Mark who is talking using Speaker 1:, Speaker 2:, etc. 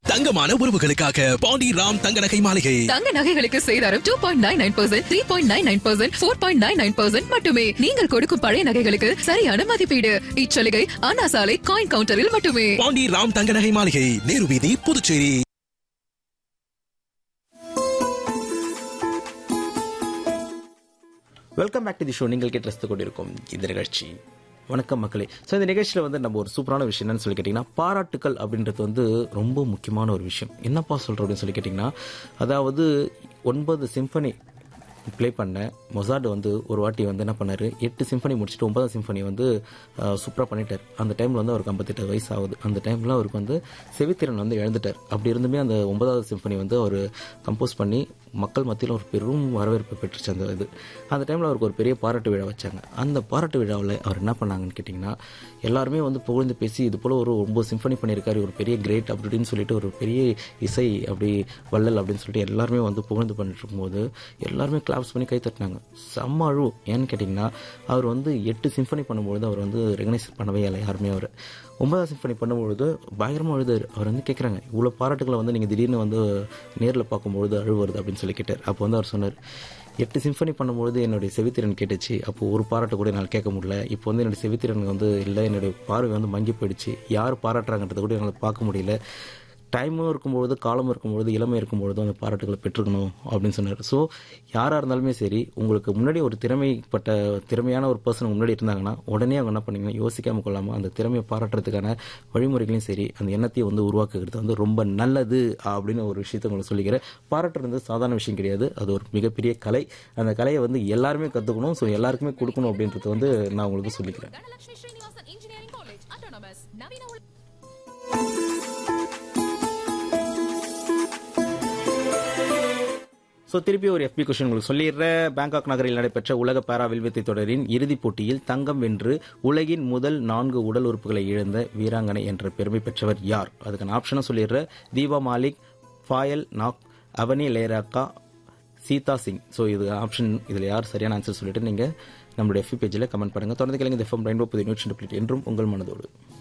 Speaker 1: தங்கமான உறவுகளுக்காக பாண்டி ராம் தங்க நகை மாளிகை
Speaker 2: தங்க நகைகளுக்கு சேதாரம் two point nine nine percent three point nine nine percent four point nine nine percent மட்டுமே நீங்கள் கொடுக்கும் பழைய நகைகளுக்கு சரியான மதிப்பீடு இச்சலுகை அண்ணா சாலை காயின் கவுண்டரில் மட்டுமே
Speaker 1: பாண்டி ராம் தங்க நகை மாளிகை நேரு வீதி Puducherry
Speaker 3: welcome back to the show நீங்கள் கேட்டு ரசித்துக் கொண்டிருக்கும் இந்த நிகழ்ச்சி வணக்கம் மக்களே ஸோ இந்த நிகழ்ச்சியில் வந்து நம்ம ஒரு சூப்பரான விஷயம் என்னன்னு சொல்லி கேட்டிங்கன்னா பாராட்டுக்கள் அப்படின்றது வந்து ரொம்ப முக்கியமான ஒரு விஷயம் என்னப்பா சொல்கிறோம் அப்படின்னு சொல்லி கேட்டிங்கன்னா அதாவது ஒன்பது சிம்பனி ப்ளே பண்ண மொசார்டு வந்து ஒரு வாட்டி வந்து என்ன பண்ணாரு எட்டு சிம்பனி முடிச்சுட்டு ஒன்பதாம் சிம்பனி வந்து சூப்பராக பண்ணிட்டார் அந்த டைமில் வந்து அவருக்கு ஐம்பத்தெட்டு வயசு ஆகுது அந்த டைமில் அவருக்கு வந்து செவித்திறன் வந்து இழந்துட்டார் அப்படி இருந்துமே அந்த ஒன்பதாவது சிம்பனி வந்து அவர் கம்போஸ் பண்ணி மக்கள் மத்தியில் ஒரு பெரும் வரவேற்பு பெற்றுச்சு அந்த இது அந்த டைமில் அவருக்கு ஒரு பெரிய பாராட்டு விழா வச்சாங்க அந்த பாராட்டு விழாவில் அவர் என்ன பண்ணாங்கன்னு கேட்டிங்கன்னா எல்லாருமே வந்து புகழ்ந்து பேசி இது போல் ஒரு ஒன்பது சிம்பனி பண்ணியிருக்காரு ஒரு பெரிய கிரேட் அப்படின்னு சொல்லிட்டு ஒரு பெரிய இசை அப்படி வள்ளல் அப்படின்னு சொல்லிட்டு எல்லாருமே வந்து புகழ்ந்து பண்ணிட்டு இருக்கும்போது எல்லாருமே கிளாப்ஸ் பண்ணி கை தட்டினாங்க செம்ம அழு ஏன்னு கேட்டிங்கன்னா அவர் வந்து எட்டு சிம்பனி பண்ணும்பொழுது அவர் வந்து ரெகனைஸ் பண்ணவே இல்லை யாருமே அவர் ஒன்பதாம் சிம்பனி பண்ணும்பொழுது பயங்கரமாக அழுதாரு அவர் வந்து கேட்குறாங்க இவ்வளோ பாராட்டுகளை வந்து நீங்கள் திடீர்னு வந்து நேரில் பார்க்கும்பொழுது அழு வருது அப்படின்னு சொல்லி கேட்டார் அப்போ வந்து அவர் சொன்னார் எட்டு சிம்பனி பண்ணும்பொழுது என்னுடைய செவித்திறன் கேட்டுச்சு அப்போ ஒரு பாராட்டு கூட என்னால் கேட்க முடியல இப்போ வந்து என்னுடைய செவித்திறன் வந்து இல்லை என்னுடைய பார்வை வந்து மங்கி போயிடுச்சு யார் பாராட்டுறாங்கன்றத கூட என்னால் பார்க்க முடியல டைமும் இருக்கும்பொழுது காலமும் இருக்கும்பொழுது இளமை இருக்கும்பொழுது அந்த பாராட்டுகளை பெற்றுக்கணும் அப்படின்னு சொன்னார் ஸோ யாராக இருந்தாலுமே சரி உங்களுக்கு முன்னாடி ஒரு திறமைப்பட்ட திறமையான ஒரு பர்சன் முன்னாடி இருந்தாங்கன்னா உடனே அவங்க என்ன பண்ணீங்கன்னா யோசிக்காம கொள்ளாமல் அந்த திறமையை பாராட்டுறதுக்கான வழிமுறைகளையும் சரி அந்த எண்ணத்தையும் வந்து உருவாக்குறது வந்து ரொம்ப நல்லது அப்படின்னு ஒரு விஷயத்த உங்களுக்கு சொல்லிக்கிறேன் பாராட்டுறது சாதாரண விஷயம் கிடையாது அது ஒரு மிகப்பெரிய கலை அந்த கலையை வந்து எல்லாருமே கற்றுக்கணும் ஸோ எல்லாருக்குமே கொடுக்கணும் அப்படின்றது வந்து நான் உங்களுக்கு சொல்லிக்கிறேன்
Speaker 2: Dhanalakshmi Srinivasan engineering college autonomous நவீன உள்-
Speaker 3: ஸோ திருப்பி ஒரு எஃபி கொஸ்டின் உங்களுக்கு சொல்லிடுறேன் பேங்காக் நகரில் நடைபெற்ற உலக பாரா வில்வித்தை தொடரின் இறுதிப் போட்டியில் தங்கம் வென்று உலகின் முதல் நான்கு உடல் உறுப்புகளை இழந்த வீராங்கனை என்ற பெருமை பெற்றவர் யார் அதுக்கான ஆப்ஷனும் சொல்லிடுறேன் தீபா மாலிக் ஃபாயல் நாக் அவனி லேராக்கா சீதா சிங் ஸோ இது ஆப்ஷன் இதில் யார் சரியான ஆன்சர் சொல்லிட்டு நீங்கள் நம்மளுடைய எஃபி பேஜில் கமெண்ட் பண்ணுங்கள் தொடர்ந்து கிழங்கு எஃப்எம் ரெயின்போ புதிய நியூட்ரி என்றும் உங்கள் மனதோடு